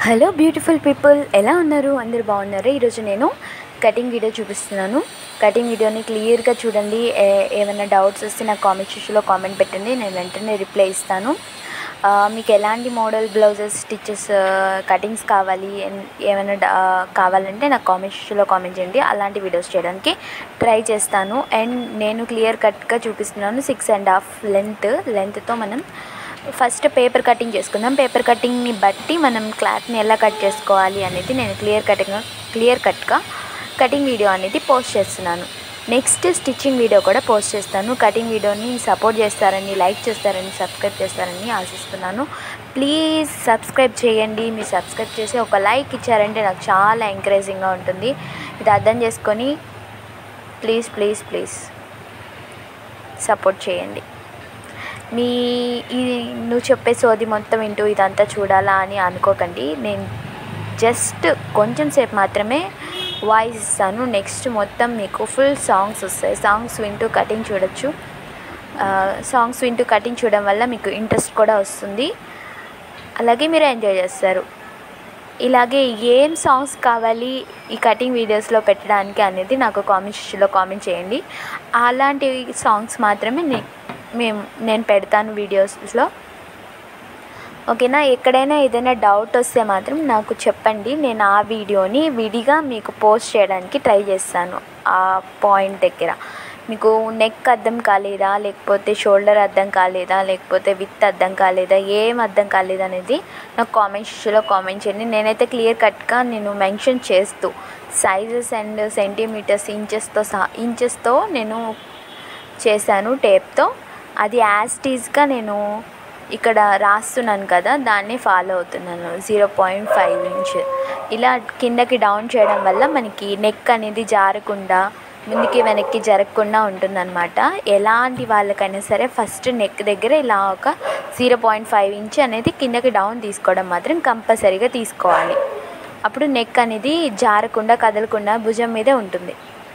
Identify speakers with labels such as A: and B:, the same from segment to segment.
A: Hello beautiful people ఎలా ఉన్నారు అందరు బాగున్నారు ఈరోజు నేను కటింగ్ వీడియో చూపిస్తున్నాను కటింగ్ వీడియోని క్లియర్గా చూడండి ఏ- ఏమైనా డౌట్స్ వస్తే నాకు కామెంట్ సెక్షన్లో కామెంట్ పెట్టండి నేను వెంటనే రిప్లై ఇస్తాను ఆ, మీకు ఎలాంటి మోడల్ బ్లౌజెస్ స్టిచెస్ కటింగ్స్ కావాలి and ఏమైనా డ- ఆ, కావాలంటే నాకు కామెంట్ సెక్షన్లో కామెంట్ చేయండి అలాంటి వీడియోస్ చేయడానికి ట్రై చేస్తాను అండ్ నేను క్లియర్ కట్గా చూపిస్తున్నాను సిక్స్ అండ్ హాఫ్ లెంత్ లెంత్తో మనం ఫస్ట్ పేపర్ కటింగ్ చేసుకుందాం పేపర్ కటింగ్ని బట్టి మనం క్లాత్ని ఎలా కట్ చేసుకోవాలి అనేది నేను క్లియర్ కటింగ్ క్లియర్ కట్గా కటింగ్ వీడియో అనేది పోస్ట్ చేస్తున్నాను నెక్స్ట్ స్టిచ్చింగ్ వీడియో కూడా పోస్ట్ చేస్తాను కటింగ్ వీడియోని సపోర్ట్ చేస్తారని లైక్ చేస్తారని సబ్స్క్రైబ్ చేస్తారని ఆశిస్తున్నాను ప్లీజ్ సబ్స్క్రైబ్ చేయండి మీరు సబ్స్క్రైబ్ చేసి ఒక లైక్ ఇచ్చారంటే నాకు చాలా ఎంకరేజింగ్గా ఉంటుంది ఇది అర్థం చేసుకొని ప్లీజ్ ప్లీజ్ ప్లీజ్ సపోర్ట్ చేయండి మీ ఈ నువ్వు చెప్పే సోది మొత్తం వింటూ ఇదంతా చూడాలా అని అనుకోకండి నేను జస్ట్ కొంచెం సేపు మాత్రమే వాయిస్ ఇస్తాను నెక్స్ట్ మొత్తం మీకు ఫుల్ సాంగ్స్ వస్తాయి సాంగ్స్ వింటూ కటింగ్ చూడొచ్చు సాంగ్స్ వింటూ కటింగ్ చూడడం వల్ల మీకు ఇంట్రెస్ట్ కూడా వస్తుంది అలాగే మీరు ఎంజాయ్ చేస్తారు ఇలాగే ఏం సాంగ్స్ కావాలి ఈ కటింగ్ వీడియోస్లో పెట్టడానికి అనేది నాకు కామెంట్ సెక్షన్లో కామెంట్ చేయండి అలాంటి సాంగ్స్ మాత్రమే నే మేము నేను పెడతాను వీడియోస్లో ఓకేనా ఎక్కడైనా ఏదైనా డౌట్ వస్తే మాత్రం నాకు చెప్పండి నేను ఆ వీడియోని విడిగా మీకు పోస్ట్ చేయడానికి ట్రై చేస్తాను ఆ పాయింట్ దగ్గర మీకు నెక్ అర్థం కాలేదా లేకపోతే షోల్డర్ అర్థం కాలేదా లేకపోతే విత్ అర్థం కాలేదా ఏం అర్థం కాలేదా అనేది నాకు కామెంట్ సెక్షన్లో కామెంట్ చేయండి నేనైతే క్లియర్ కట్గా నేను మెన్షన్ చేస్తూ సైజెస్ అండ్ సెంటీమీటర్స్ ఇంచెస్తో సహా ఇంచెస్తో నేను చేశాను టేప్తో అది యాజ్ టీజ్గా నేను ఇక్కడ రాస్తున్నాను కదా దాన్ని ఫాలో అవుతున్నాను జీరో పాయింట్ ఫైవ్ ఇంచ్ ఇలా కిందకి డౌన్ చేయడం వల్ల మనకి నెక్ అనేది జారకుండా ముందుకి వెనక్కి జరగకుండా ఉంటుందన్నమాట ఎలాంటి వాళ్ళకైనా సరే ఫస్ట్ నెక్ దగ్గర ఇలా ఒక జీరో పాయింట్ ఫైవ్ ఇంచ్ అనేది కిందకి డౌన్ తీసుకోవడం మాత్రం కంపల్సరీగా తీసుకోవాలి అప్పుడు నెక్ అనేది జారకుండా కదలకుండా భుజం మీదే ఉంటుంది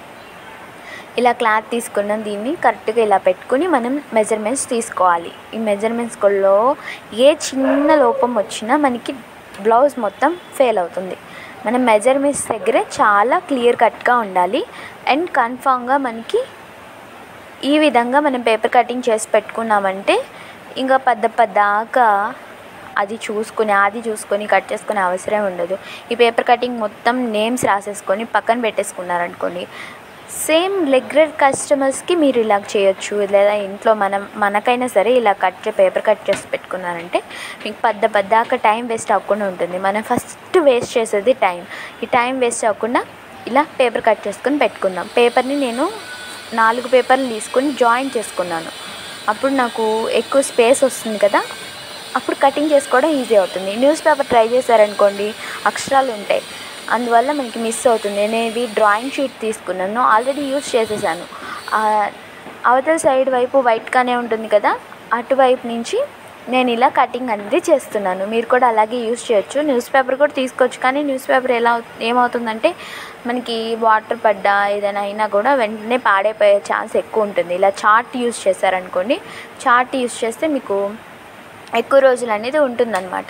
A: ఇలా క్లాత్ తీసుకున్నాం దీన్ని కరెక్ట్గా ఇలా పెట్టుకుని మనం మెజర్మెంట్స్ తీసుకోవాలి ఈ మెజర్మెంట్స్లో ఏ చిన్న లోపం వచ్చినా మనకి బ్లౌజ్ మొత్తం ఫెయిల్ అవుతుంది మనం మెజర్మెంట్స్ దగ్గరే చాలా క్లియర్ కట్గా ఉండాలి అండ్ కన్ఫామ్గా మనకి ఈ విధంగా మనం పేపర్ కటింగ్ చేసి పెట్టుకున్నామంటే ఇంకా పెద్ద పెద్దాకా అది చూసుకుని అది చూసుకొని కట్ చేసుకునే అవసరం ఉండదు ఈ పేపర్ కటింగ్ మొత్తం నేమ్స్ రాసేసుకొని పక్కన పెట్టేసుకున్నారనుకోండి సేమ్ రెగ్యులర్ కస్టమర్స్కి మీరు ఇలా చేయొచ్చు లేదా ఇంట్లో మనం మనకైనా సరే ఇలా కట్ చే పేపర్ కట్ చేసి పెట్టుకున్నారంటే మీకు పెద్ద పెద్దాక టైం వేస్ట్ అవ్వకుండా ఉంటుంది మనం ఫస్ట్ వేస్ట్ చేసేది టైం ఈ టైం వేస్ట్ అవ్వకుండా ఇలా పేపర్ కట్ చేసుకొని పెట్టుకుందాం పేపర్ని నేను నాలుగు పేపర్లు తీసుకొని జాయిన్ చేసుకున్నాను అప్పుడు నాకు ఎక్కువ స్పేస్ వస్తుంది కదా అప్పుడు కటింగ్ చేసుకోవడం ఈజీ అవుతుంది న్యూస్ పేపర్ ట్రై చేశారనుకోండి అక్షరాలు ఉంటాయి అందువల్ల మనకి మిస్ అవుతుంది నేను ఇది డ్రాయింగ్ షీట్ తీసుకున్నాను ఆల్రెడీ యూస్ చేసేసాను ఆ, అవతల సైడ్ వైపు వైట్గానే ఉంటుంది కదా అటువైపు నుంచి నేను ఇలా కటింగ్ అనేది చేస్తున్నాను మీరు కూడా అలాగే యూస్ చేయొచ్చు న్యూస్ పేపర్ కూడా తీసుకోవచ్చు కానీ న్యూస్ పేపర్ ఎలా అవు- ఏమవుతుందంటే మనకి వాటర్ పడ్డా ఏదైనా అయినా కూడా వెంటనే పాడైపోయే ఛాన్స్ ఎక్కువ ఉంటుంది ఇలా చార్ట్ యూస్ చేశారనుకోండి చార్ట్ యూస్ చేస్తే మీకు ఎక్కువ రోజులు అనేది ఉంటుందన్నమాట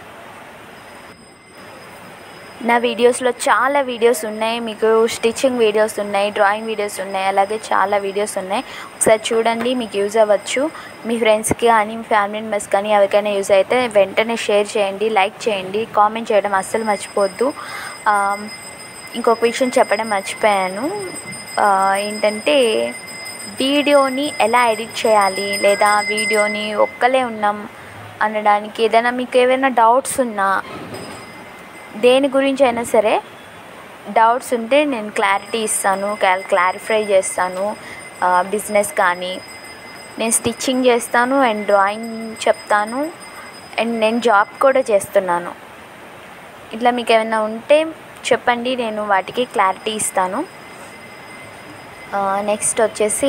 A: నా వీడియోస్లో చాలా వీడియోస్ ఉన్నాయి మీకు స్టిచ్చింగ్ వీడియోస్ ఉన్నాయి డ్రాయింగ్ వీడియోస్ ఉన్నాయి అలాగే చాలా వీడియోస్ ఉన్నాయి ఒకసారి చూడండి మీకు యూజ్ అవ్వచ్చు మీ ఫ్రెండ్స్కి కానీ మీ ఫ్యామిలీ మెంబర్స్ కానీ ఎవరికైనా యూజ్ అయితే వెంటనే షేర్ చేయండి లైక్ చేయండి కామెంట్ చేయడం అస్సలు మర్చిపోవద్దు ఆ, ఇంకొక విషయం చెప్పడం మర్చిపోయాను ఆ, ఏంటంటే వీడియోని ఎలా ఎడిట్ చేయాలి లేదా వీడియోని ఒక్కలే ఉన్నాం అనడానికి ఏదైనా మీకు ఏమైనా డౌట్స్ ఉన్నా దేని గురించి అయినా సరే డౌట్స్ ఉంటే నేను క్లారిటీ ఇస్తాను క్లారిఫై చేస్తాను బిజినెస్ కానీ నేను స్టిచ్చింగ్ చేస్తాను అండ్ డ్రాయింగ్ చెప్తాను అండ్ నేను జాబ్ కూడా చేస్తున్నాను ఇట్లా మీకు ఏమైనా ఉంటే చెప్పండి నేను వాటికి క్లారిటీ ఇస్తాను నెక్స్ట్ వచ్చేసి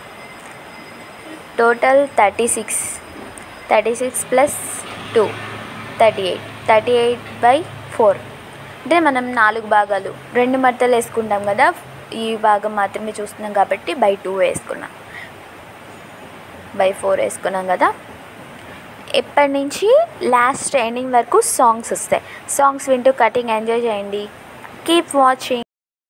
A: total thirty six thirty six plus two thirty eight thirty eight by four అంటే మనం నాలుగు భాగాలు రెండు మడతలు వేసుకుంటాం కదా ఈ భాగం మాత్రమే చూస్తున్నాం కాబట్టి బై టూ వేసుకున్నాం బై ఫోర్ వేసుకున్నాం కదా ఇప్పటి నుంచి లాస్ట్ ఎండింగ్ వరకు సాంగ్స్ వస్తాయి సాంగ్స్ వింటూ కటింగ్ ఎంజాయ్ చేయండి keep watching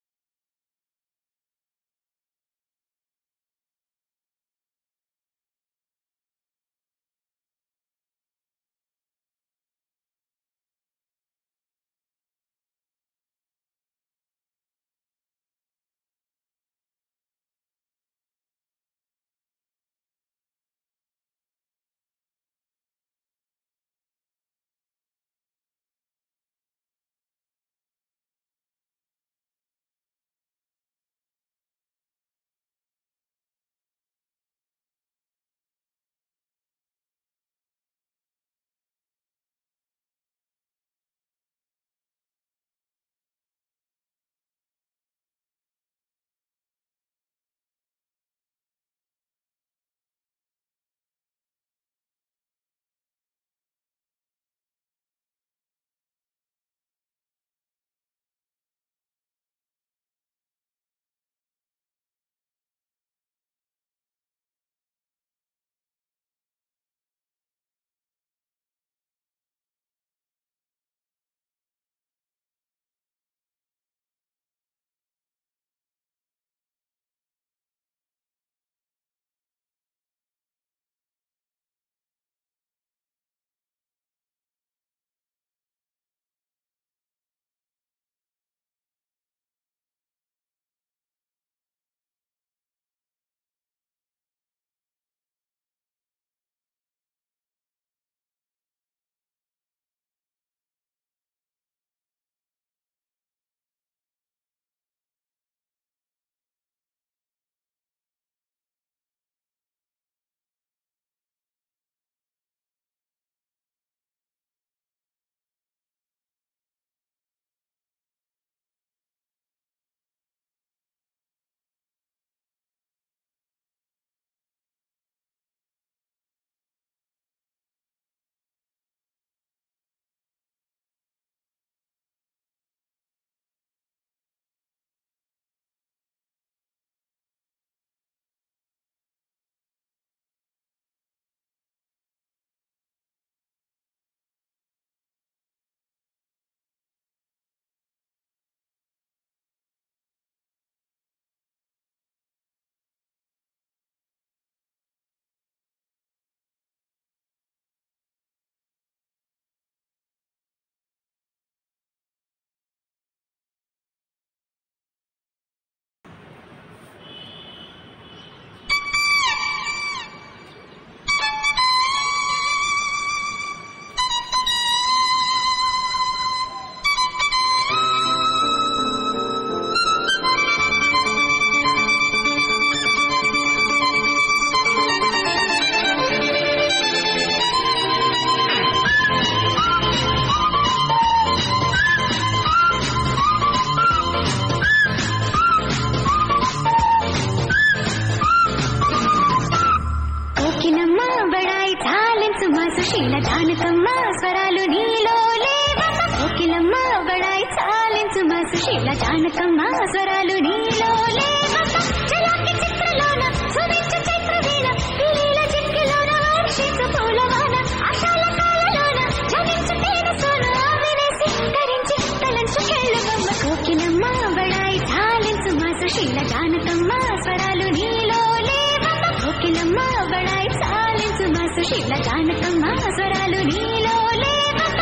B: Kokilamma Badai talents మా సుశీల జానకమ్మ స్వరాలు నీలో లేవమ్మ కోకిలమ్మ బడాయి టాలెంట్స్ మా సుశీల జానకమ్మ స్వరాలు నీలో లేవమ్మ చలాకి చిత్రలోన సువించ చైత్రవీణ పిలీల చిక్కిలోన వర్షించు పూలవాన ఆశాల కాలలోన జనించు తేనె సోన ఆవినేసి కరించి తలంచు కెళ్ళవమ్మ కోకిలమ్మ బడాయి టాలెంట్స్ మా సుశీల జానకమ్మ స్వరాలు నీలో లేవమ్మ కోకిలమ్మ బడాయి టాలెంట్స్ మా సుశీల జానకమ్మ స్వరాలు నీలో లేవమ్మ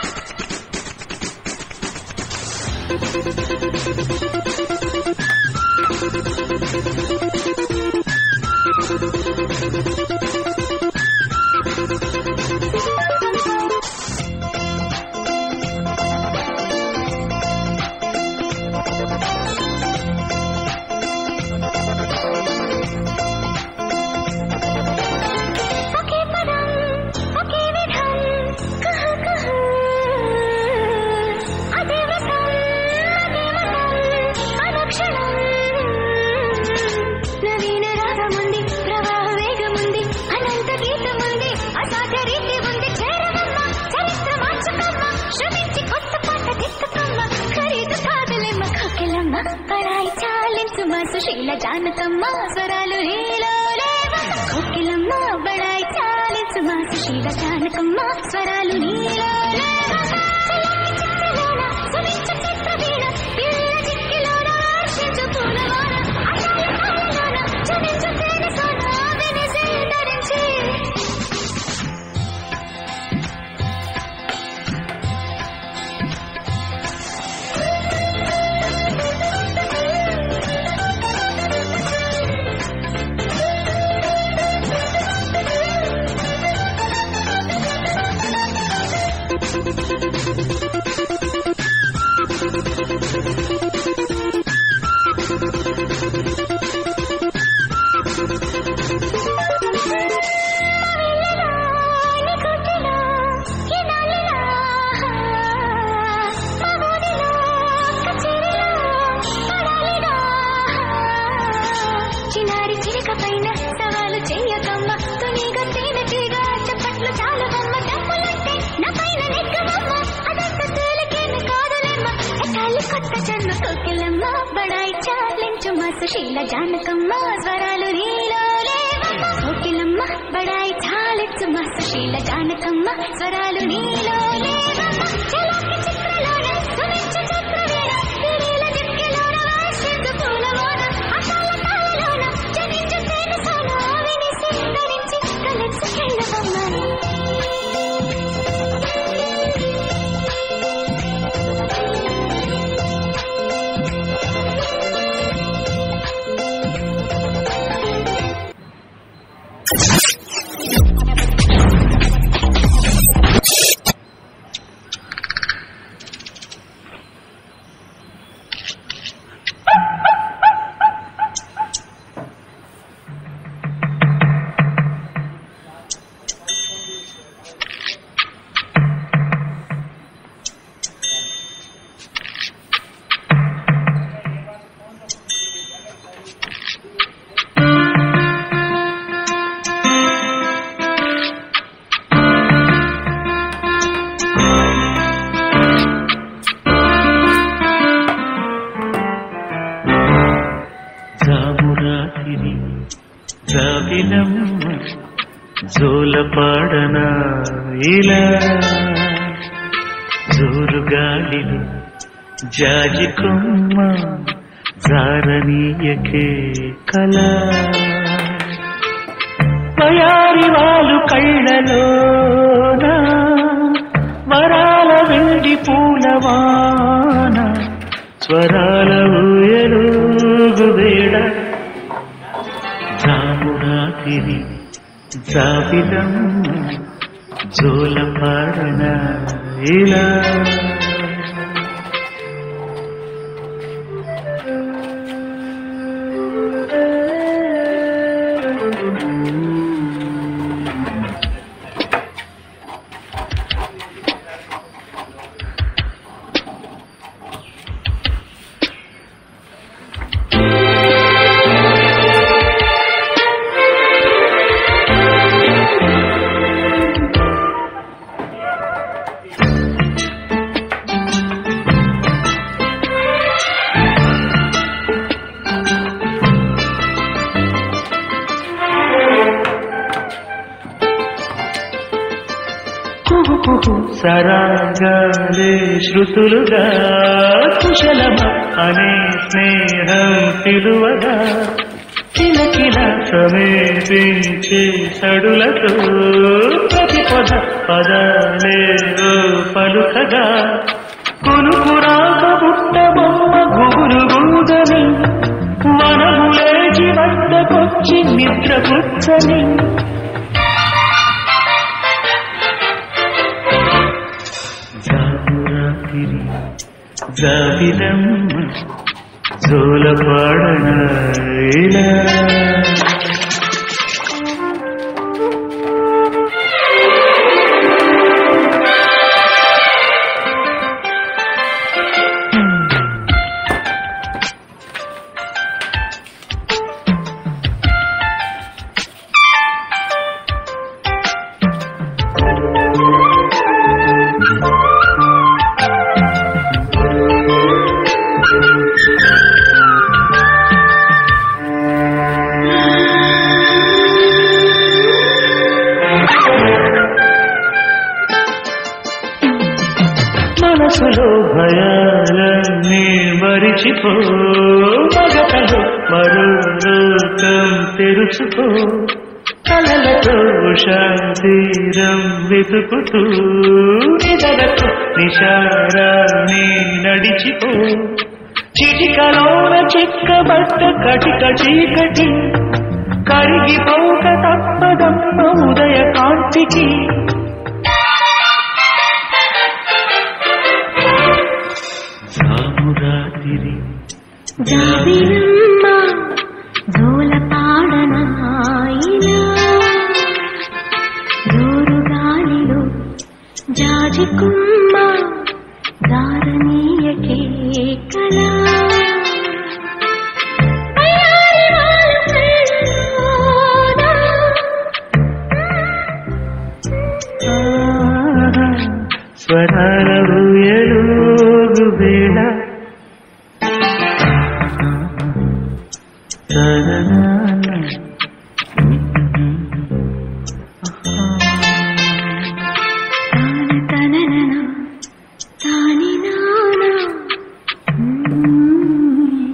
B: ఒకే పదం ఒకే విధం కహ కహ అదే వ్రతం అదే మతం అనుక్షణం నవీన రాగముంది ప్రవాహ వేగముంది అనంత గీతముంది అసాధ్య రీతి ఉంది చేరవమ్మ చరిత్ర మార్చుకమ్మ శ్రమించి కొత్త పాట దిక్కుకమ్మ ఖరీదు కాదులేమ్మ కాకెలమ్మ పరాయి చాలించు మా సుశీల జానకమ్మ స్వరాలు నీలో లేవమ్మ కోకిలమ్మ బడాయి చాలించు మా సుశీల జానకమ్మ జానకమ్మ స్వరాలు నీలో లేవమ్మ. చల్లని చిత్రలోన సువించు చిత్రవీణ, పిల్ల చిక్కిలోన వర్షించు పూలవాన, అందాల తాళలోన జనించు తేనె సోన, వెనిసి ధరించి చిన్నారి చిలక పైన సవాలు చెయ్యకమ్మ తునిగా తేనెటీగా చప్పట్లు చాలువమ్మ డబ్బులంటే నా పైన నెగ్గవమ్మ అదంత తేలికేమి కాదులేమ్మ ఎట్టాలి కొత్త జన్మ కోకిలమ్మ బడాయి చాలించు మా సుశీల జానకమ్మ స్వరాలు నీలో లేవమ్మ కోకిలమ్మ బడాయి చాలించు మా సుశీల జానకమ్మ స్వరాలు నీలో లేవమ్మ చలాకి చిత్రలోన సుమించు చక్రవేణ తిరిల దిక్కిలోన వర్షించు పూలవాన అసాల తాళలోన జనించు తేనె సోన వినిసి ధరించి కలిసి చెల్లవమ్మ
C: జామురాతిరి జాబిలమ్మ జోలపాడన ఇలా జోరుగాలిని జాజి కొమ్మ జారనీయకే కళ వయారి వాళ్ళు కళ్ళలోన వరాల వెండి పూలవాన స్వరాల ఊయలుగు వేళ జామురాతిరి జాబిలం జోలపాడన ఇలా కుహు కుహు సరాగాలే శృతులుగా కుశలమ అనే స్నేహం పిలువగా కిలకిల సమేపించే సడులతో ప్రతి పద పదాలే ఓ పలుకగా కునుకురాక బుట్ట బొమ్మ గుబురు గూదని మనములేచి వద్దకొచ్చి నిద్ర కూర్చని జామురాతిరి జాబిలమ్మ జోలపాడన ఇలా మనసులో భయాలన్నీ మరిచిపో మగతలో మరో లోకం తెరుచుకో కలలతో శాంతిరం వెతుకుతూ నిదలకు నిశారాన్ని నడిచిపో చిటికలోన చిక్కబట్ట కటిక చీకటి కరిగిపోక తప్పదమ్మ ఉదయ కాంతికి రామురాతిరి
B: జాబిలమ్మ జోలపాడనాయినా జోరు గాలిలో జాజికుమ్మ దారనీయకే కళా అయ్యారి వాళ్ళు కళ్ళోనా.
C: స్వరాల ఊయలుగు వేళ
B: తాన తననన, తాని నానా. మ్మ్.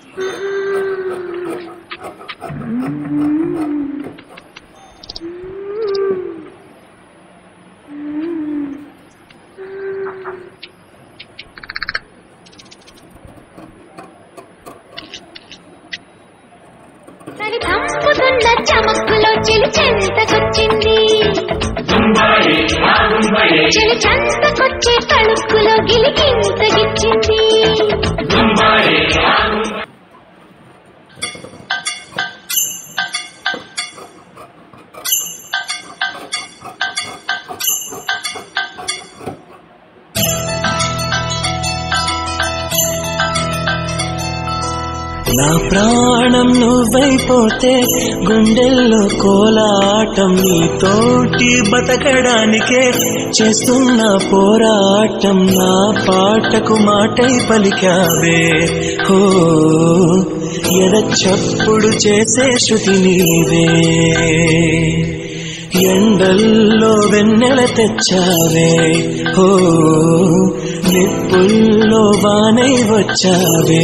B: తని చంపుతున్న చమక్కులో చిలి చెంతకొచ్చింది చిలి చెంతకొచ్చే తణుక్కులో గిలికింత గిచ్చింది
D: నా ప్రాణం నువ్వైపోతే గుండెల్లో కోలాటం నీతోటి బతకడానికే చేస్తున్న పోరాటం నా పాటకు మాటై పలికావే హో ఎద చప్పుడు చేసే శృతి నీవే ఎండల్లో వెన్నెల తెచ్చావే హో నిప్పుల్లో వానై వచ్చావే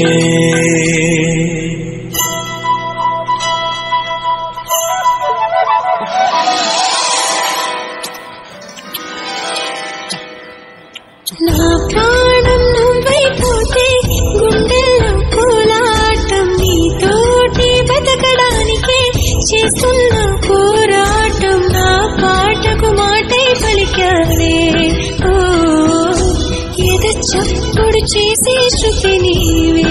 B: నా ప్రాణం నువ్వైపోతే గుండెల్లో కోలాటం నీతోటి బతకడానికే చేస్తున్న పోరాటం నా పాటకు మాటై పలికావే ఓ ఎద చప్పుడు చేసే శృతి నీవే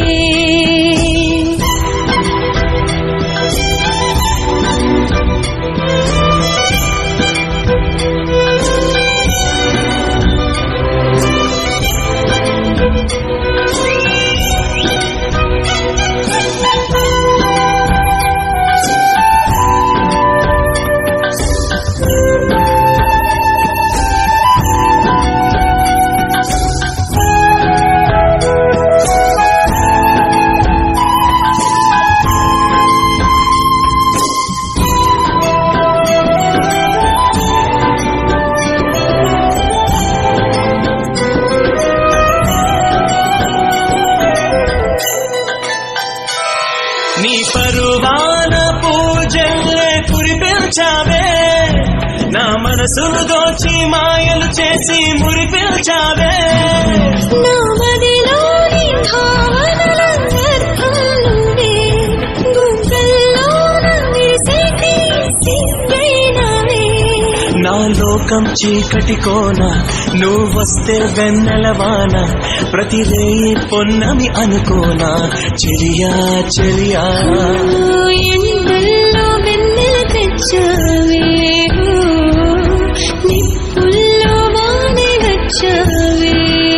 D: నీ పరువాన పూజల్లే కురిపించావే నా మనసును దోచి మాయలు చేసి మురిపించావే
B: నా మదిలోని భావనలందర్థం నువ్వే గుండెల్లోన విరిసేటి సిగ్గైనవే
D: నా లోకం చీకటి కోన నువ్వు వస్తే వెన్నెలవాన ప్రతి రేయి పొన్నమి అనుకోనా చెలియా చెలియా
B: ఎండల్లో వెన్నెల తెచ్చావే ఓ, నిప్పుల్లో వానే వచ్చావే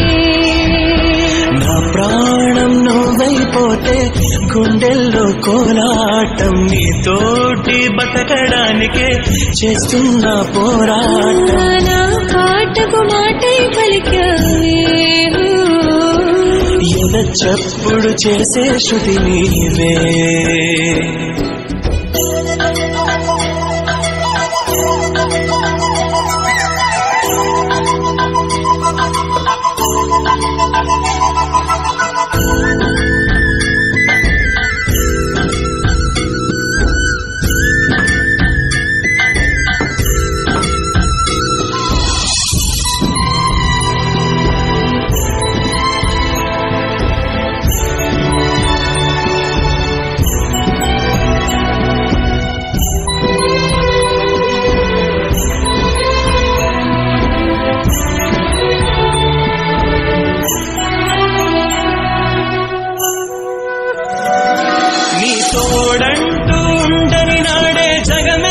D: నా ప్రాణం నువ్వైపోతే గుండెల్లో కోలాటం నీతోటి బతకడానికే చేస్తున్న పోరాటం
B: నా పాటకు మాటై పలికావే ఓ,
D: ఎద చప్పుడు చేసే శృతి నీవే
B: ఆ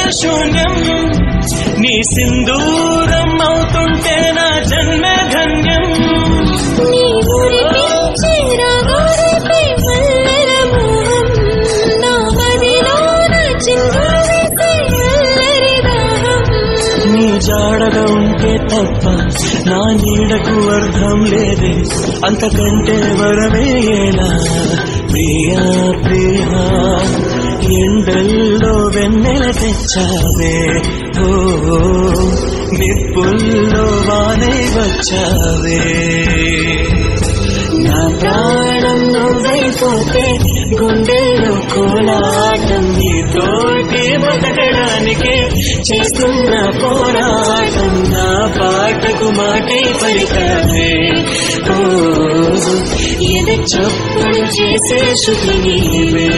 D: శూన్యం నీ సింధూరం అవుతుంటే నా జన్మే ధన్యం
B: నీ మురిపించే రాగాలపై మల్లెల మోహం నా మదిలోన చిందువేసే అల్లరి దాహం
D: నీ జాడగా ఉంటే తప్ప నా నీడకు అర్థం లేదే అంతకంటే వరమే ఎలా ప్రియా ప్రియా ఎండల్లో వెన్నెల తెచ్చావే ఓ నిప్పుల్లో వానే వచ్చావే నా ప్రాణం నువ్వైపోతే గుండెల్లో కోలాటం నీతోటి బతకడానికే చేస్తున్న పోరాటం నా పాటకు మాటే పలికావే ఓ ఎద చప్పుడు చేసే శృతి నీవే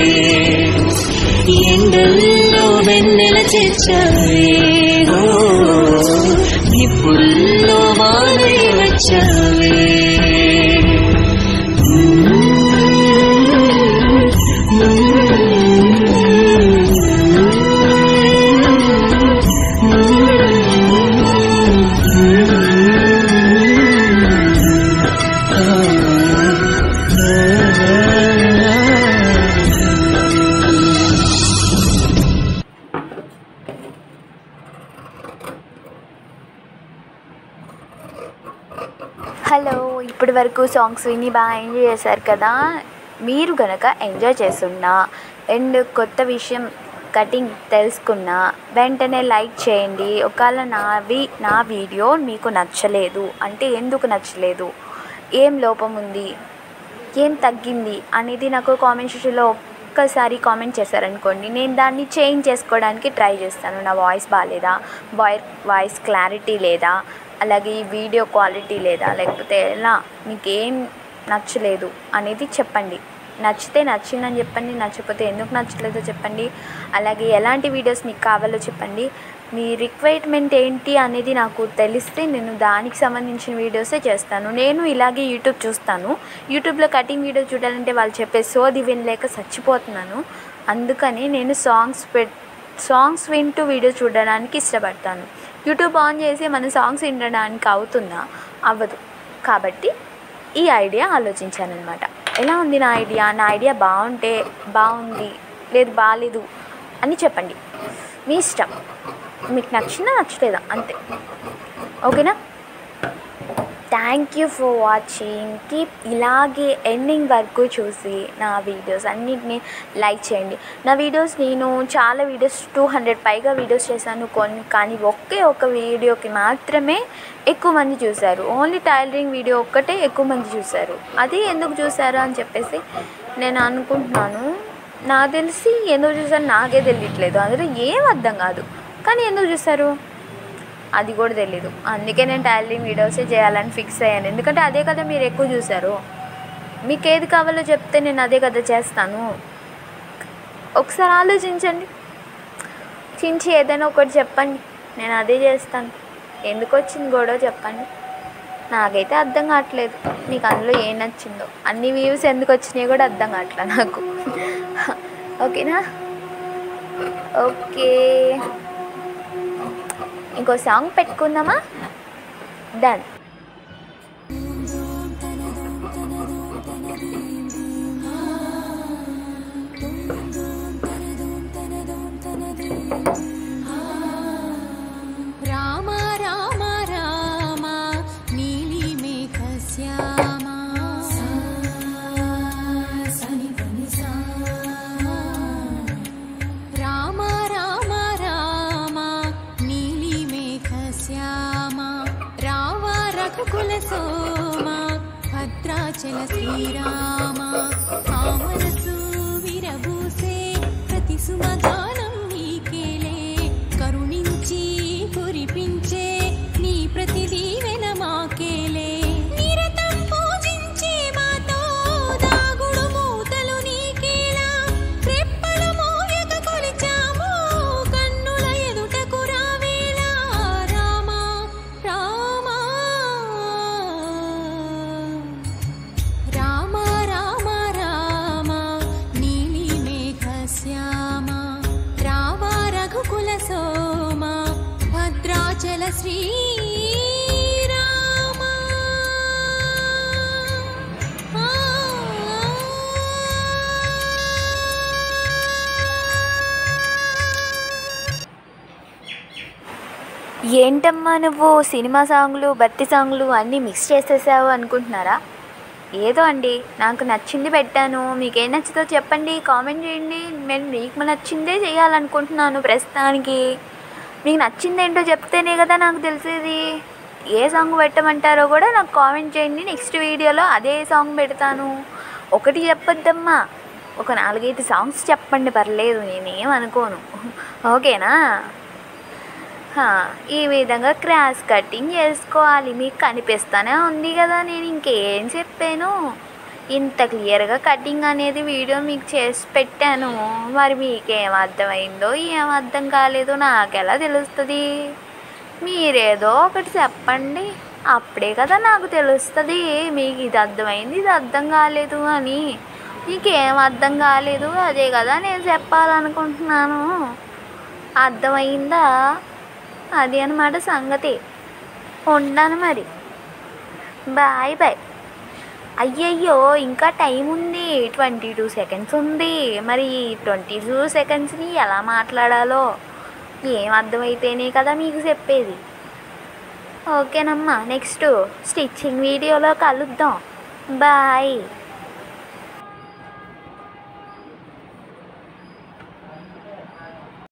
D: ఎండల్లో వెన్నెల చేర్చావే ఓ నిప్పుల్లో వానే వచ్చావే
A: హలో ఇప్పటి వరకు సాంగ్స్ విని బాగా ఎంజాయ్ చేశారు కదా మీరు గనక ఎంజాయ్ చేస్తున్నా అండ్ కొత్త విషయం కటింగ్ తెలుసుకున్నా వెంటనే లైక్ చేయండి ఒకవేళ నావి నా వీడియో మీకు నచ్చలేదు అంటే ఎందుకు నచ్చలేదు ఏం లోపం ఉంది ఏం తగ్గింది అనేది నాకు కామెంట్ సెక్షన్లో ఒక్కసారి కామెంట్ చేశారనుకోండి నేను దాన్ని చేంజ్ చేసుకోవడానికి ట్రై చేస్తాను నా వాయిస్ బాగాలేదా వాయి వాయిస్ క్లారిటీ లేదా అలాగే ఈ వీడియో క్వాలిటీ లేదా లేకపోతే ఎలా మీకు ఏం నచ్చలేదు అనేది చెప్పండి నచ్చితే నచ్చిందని చెప్పండి నచ్చకపోతే ఎందుకు నచ్చలేదో చెప్పండి అలాగే ఎలాంటి వీడియోస్ మీకు కావాలో చెప్పండి మీ రిక్వైర్మెంట్ ఏంటి అనేది నాకు తెలిస్తే నేను దానికి సంబంధించిన వీడియోసే చేస్తాను నేను ఇలాగే యూట్యూబ్ చూస్తాను యూట్యూబ్లో కటింగ్ వీడియో చూడాలంటే వాళ్ళు చెప్పే సోది వినలేక చచ్చిపోతున్నాను అందుకని నేను సాంగ్స్ పెట్ సాంగ్స్ వింటూ వీడియో చూడడానికి ఇష్టపడతాను యూట్యూబ్ ఆన్ చేసి మన సాంగ్స్ వినడానికి అవుతుందా అవ్వదు కాబట్టి ఈ ఐడియా ఆలోచించానమాట ఎలా ఉంది నా ఐడియా నా ఐడియా బాగుంటే బాగుంది లేదు బాగాలేదు అని చెప్పండి మీ ఇష్టం మీకు నచ్చిందా నచ్చలేదా అంతే ఓకేనా thank you for watching keep ఇలాగే ఎండింగ్ వరకు చూసి నా వీడియోస్ అన్నిటిని లైక్ చేయండి నా వీడియోస్ నేను చాలా వీడియోస్ టూ హండ్రెడ్ పైగా వీడియోస్ చేశాను కొన్ని కానీ ఒకే ఒక వీడియోకి మాత్రమే ఎక్కువ మంది చూశారు ఓన్లీ టైలరింగ్ వీడియో ఒక్కటే ఎక్కువ మంది చూశారు అది ఎందుకు చూశారు అని చెప్పేసి నేను అనుకుంటున్నాను నాకు తెలిసి ఎందుకు చూసారు నాకే తెలియట్లేదు అందులో ఏం అర్థం కాదు కానీ ఎందుకు చూసారు అది కూడా తెలీదు అందుకే నేను టైలరింగ్ వీడియోసే చేయాలని ఫిక్స్ అయ్యాను ఎందుకంటే అదే కదా మీరు ఎక్కువ చూసారు మీకు ఏది కావాలో చెప్తే నేను అదే కదా చేస్తాను ఒకసారి ఆలోచించండి చించి ఏదైనా ఒకటి చెప్పండి నేను అదే చేస్తాను ఎందుకు వచ్చింది గొడవ చెప్పండి నాకైతే అర్థం కావట్లేదు మీకు అందులో ఏం నచ్చిందో అన్ని వ్యూస్ ఎందుకు వచ్చినాయి కూడా అర్థం కావట్లేదు నాకు ఓకేనా ఓకే ఇంకో సాంగ్ పెట్టుకుందామా డన్
B: రామ రామ రామ నీలి మేఘ శ్యామ రామ రామ రామ నీలి మేఘ శ్యామ రావ రఘుకుల సోమ భద్రాచల శ్రీరామ ఆమరసు విరబూసే ప్రతి సుమగానం నీకేలే కరుణించి కురిపించే నీ ప్రతి దీవెన మాకేలే నిరతం పూజించే మాతో దాగుడు మూతలు నీకేలా రెప్పలు మోయక కొలిచాము కన్నుల ఎదుటకు రావేలా రామ రామ రామ రామ రామ నీలి మేఘ శ్యామ
A: ఏంటమ్మా నువ్వు సినిమా సాంగ్లు భక్తి సాంగ్లు అన్నీ మిక్స్ చేసేసావు అనుకుంటున్నారా ఏదో అండి నాకు నచ్చింది పెట్టాను మీకు ఏం నచ్చుతో చెప్పండి కామెంట్ చేయండి నేను మీకు నచ్చిందే చేయాలనుకుంటున్నాను ప్రస్తుతానికి మీకు నచ్చింది ఏంటో చెప్తేనే కదా నాకు తెలిసేది ఏ సాంగ్ పెట్టమంటారో కూడా నాకు కామెంట్ చేయండి నెక్స్ట్ వీడియోలో అదే సాంగ్ పెడతాను ఒకటి చెప్పొద్దమ్మా ఒక నాలుగైదు సాంగ్స్ చెప్పండి పర్లేదు నేనేం అనుకోను ఓకేనా హా, ఈ విధంగా క్రాస్ కటింగ్ చేసుకోవాలి మీకు కనిపిస్తూనే ఉంది కదా నేను ఇంకేం చెప్పాను ఇంత క్లియర్గా కటింగ్ అనేది వీడియో మీకు చేసి పెట్టాను మరి మీకేం అర్థమైందో ఏం అర్థం కాలేదో నాకెలా తెలుస్తుంది మీరేదో ఒకటి చెప్పండి అప్పుడే కదా నాకు తెలుస్తుంది మీకు ఇది అర్థమైంది ఇది అర్థం కాలేదు అని మీకేం అర్థం కాలేదు అదే కదా నేను చెప్పాలనుకుంటున్నాను అర్థమైందా అది అనమాట సంగతి ఉండాను మరి బాయ్ బాయ్ అయ్యయ్యో ఇంకా టైం ఉంది ట్వంటీ టూ సెకండ్స్ ఉంది మరి ట్వంటీ టూ సెకండ్స్ని ఎలా మాట్లాడాలో ఏం అర్థమైతేనే కదా మీకు చెప్పేది ఓకేనమ్మా నెక్స్ట్ స్టిచ్చింగ్ వీడియోలో కలుద్దాం బాయ్